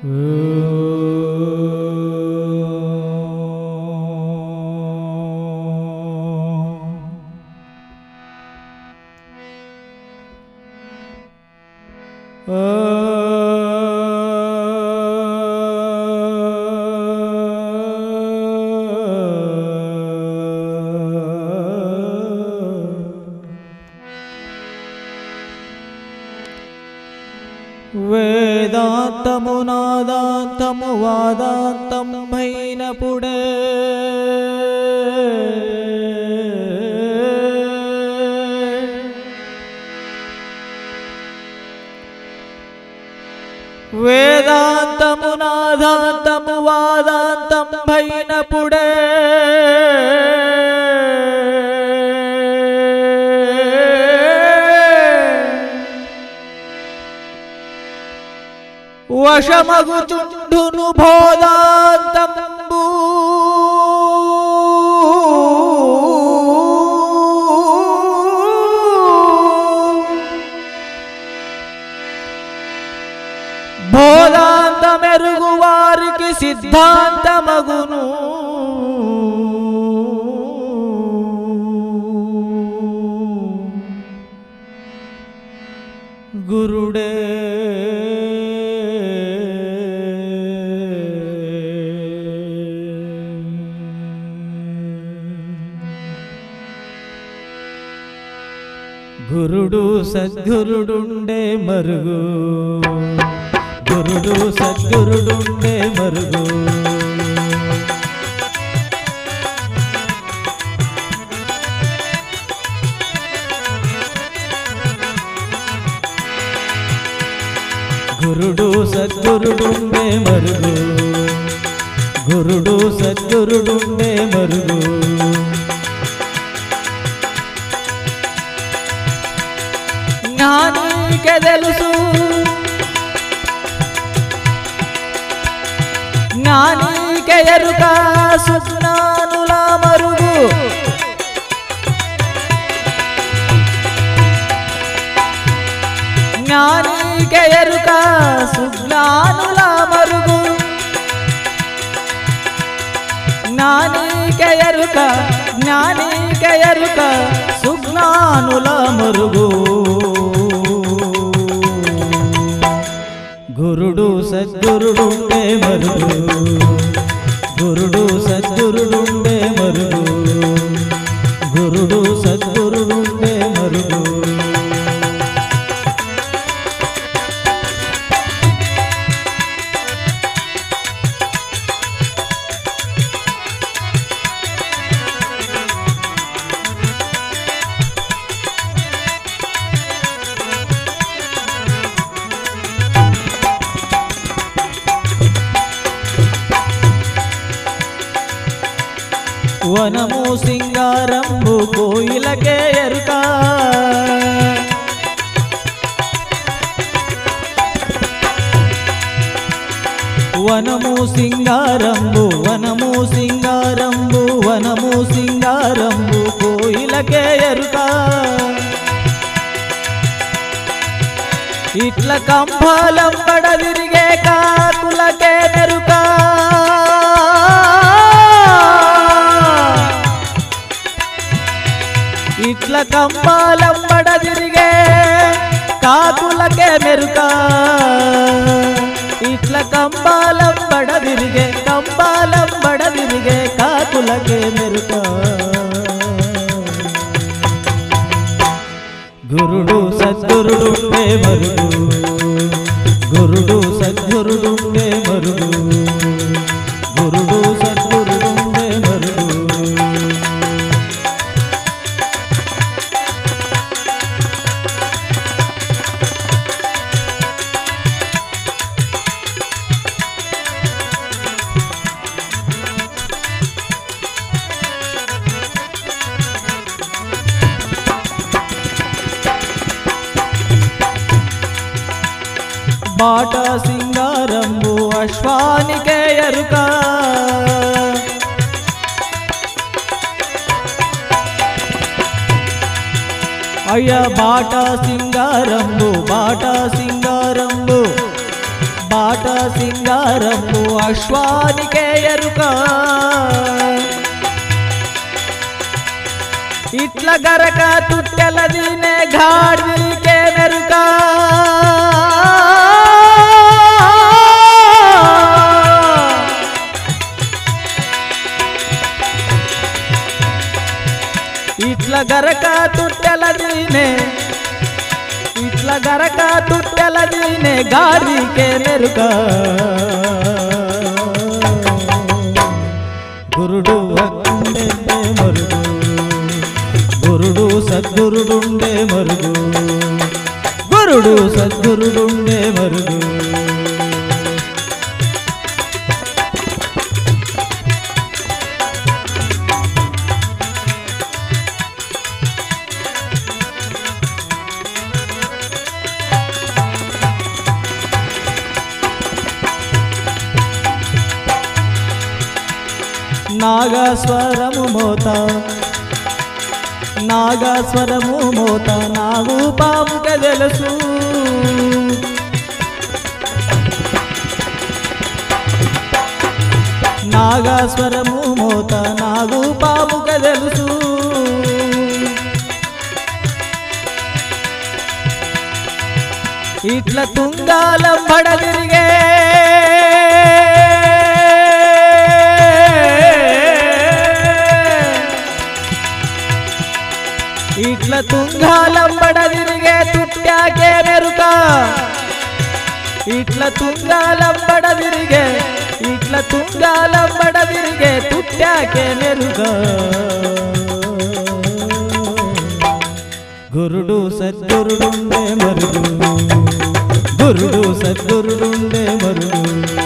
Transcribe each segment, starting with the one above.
వేదాంతము నాదాంతము వాదాంతమైనప్పుడే వేదాంతము నాదాంతము వాదాంతం భైనప్పుడే వశమగుచుండును బోధాంతంబు బోధాంతమెరుగు వారికి సిద్ధాంతమగును గురుడే గురుడు సద్గురుడుండే మరుగు గురుడు సద్గురుడుండే మరుగు గురుడు సద్గురుడుండే మరుగు గురుడు సద్గురుడుండే మరుగు జ్ఞానికే తెలుసు జ్ఞానికే ఎరుక సుజ్ఞానుల మరుగు జ్ఞానికే ఎరుక సుజ్ఞానుల మరుగు జ్ఞానికే ఎరుక జ్ఞానికే ఎరుక సుజ్ఞానుల మరుగు గురుడు సద్గురుడుండే మరుగు గురుడు సద్గురుడుండే మరుగు గురుడు సద్గురుడుండే మరుగు వనము సింగారంబు కోయిలకే ఎరుక వనము సింగారంబు వనము సింగారంబు వనము సింగారంబు కోయిలకే ఎరుక ఇట్ల కంపాలం పడ తిరిగే కాకులకే నెరుక ఇట్ల కంపాలం పడ తిరిగే కాకులకే మెరుక ఇట్ల కంపాలం పడ తిరిగే కంపాలం పడ తిరిగే కాకులకే మెరుక గురుడు సద్గురుడుండే మరుగు గురుడు సద్గురుడుండే మరుగు గురుడు సద్గురుడుండే మరుగు బాట సింగారంబు అశ్వానికే ఎరుక అయ్య బాట సింగారంబు బాట సింగారంబు బాట సింగారము అశ్వానికే ఎరుక ఇట్ల గరక తుట్టెలదినే గాడికే మెరుక ఇట్ల గరక తుట్టెలదినే ఇట్ల గరక తుట్టెలదినే గాడికే మెరుక గురుడు వక్కుండే మరుగు గురుడు సద్గురుడుండే మరుగు గురుడు సద్గురుడుండే మరుగు నాగస్వరము మోత నాగస్వరము మోత నాగు పాముక తెలుసు నాగస్వరము మోత నాగు పాముక తెలుసు ఇట్ల తుంగాలం బడదిరిగే ఇట్ల తుంగాలంబడ తిరిగే తుట్టాకే మెరుక ఇట్ల తుంగాలంబడ తిరిగే ఇట్ల తుంగాలంబడ తిరిగే తుట్టాకే మెరుక గురుడు సద్గురుడుండే మరుగు గురుడు సద్గురుడుండే మరుగు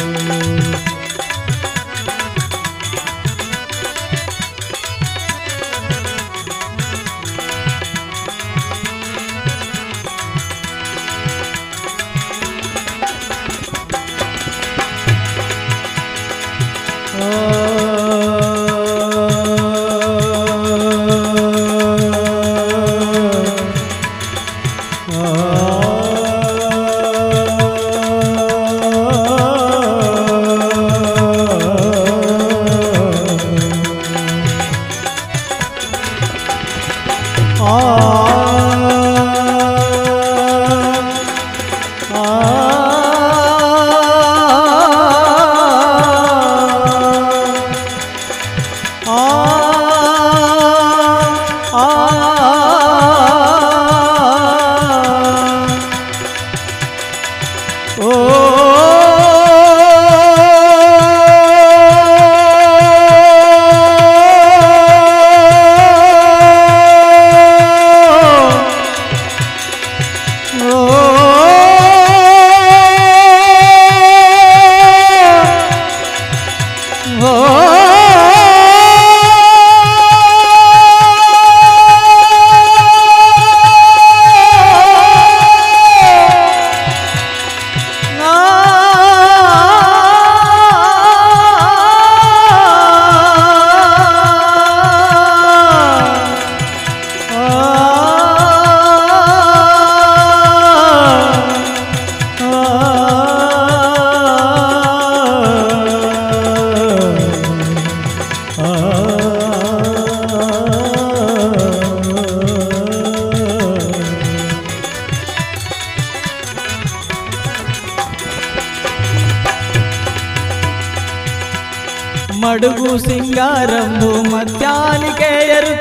మడుగు సింగారంబు మత్యానికే ఎరుక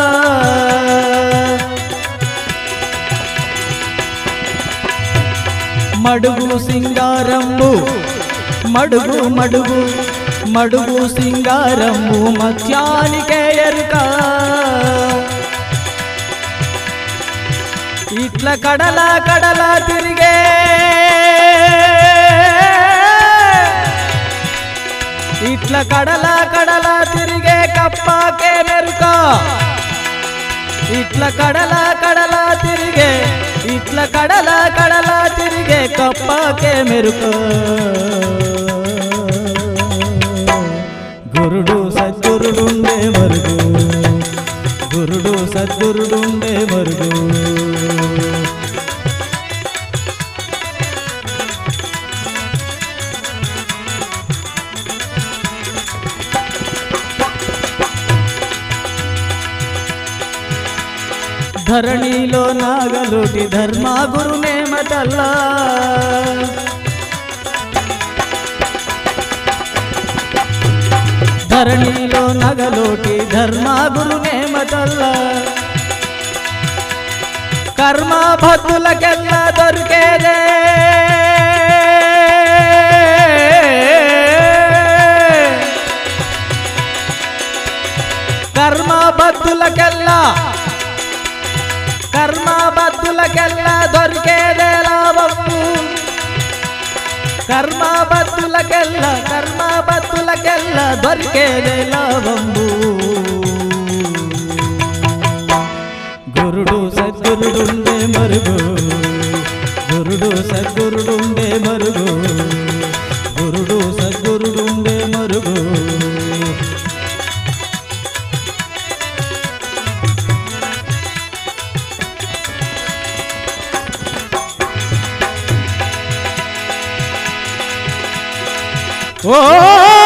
మడుగు సింగారంబు మడుగు మడుగు మడుగు సింగారంబు మత్యానికే ఎరుక ఇట్ల కడల కడల తిరిగే ఇట్ల కడల కడల తిరిగే కప్పాకే మెరుక ఇట్ల కడల కడల తిరిగే ఇట్ల కడల కడల తిరిగే కప్పాకే మెరుక గురుడు సద్గురుడుండే మరుగు గురుడు సద్గురుడుండే మరుగు ధరణిలో నాగలుటి ధర్మ గురునేమటల్లా ధరణిలో నగలోటి ధర్మ గురునేమటల్లా కర్మ భక్తులకెల్లా దొరికేదే కర్మ భక్తులకెల్లా కర్మ భక్తులకెల్లా దొరికేదే లాభము కర్మ భక్తులకెల్లా కర్మ భక్తులకెల్లా దొరికేదే లాభము గురుడు సద్గురుడుండే మరుగు గురుడు సద్గురుడుండే మరుగు గురుడు సద్గురుడుండే మరుగు ఓ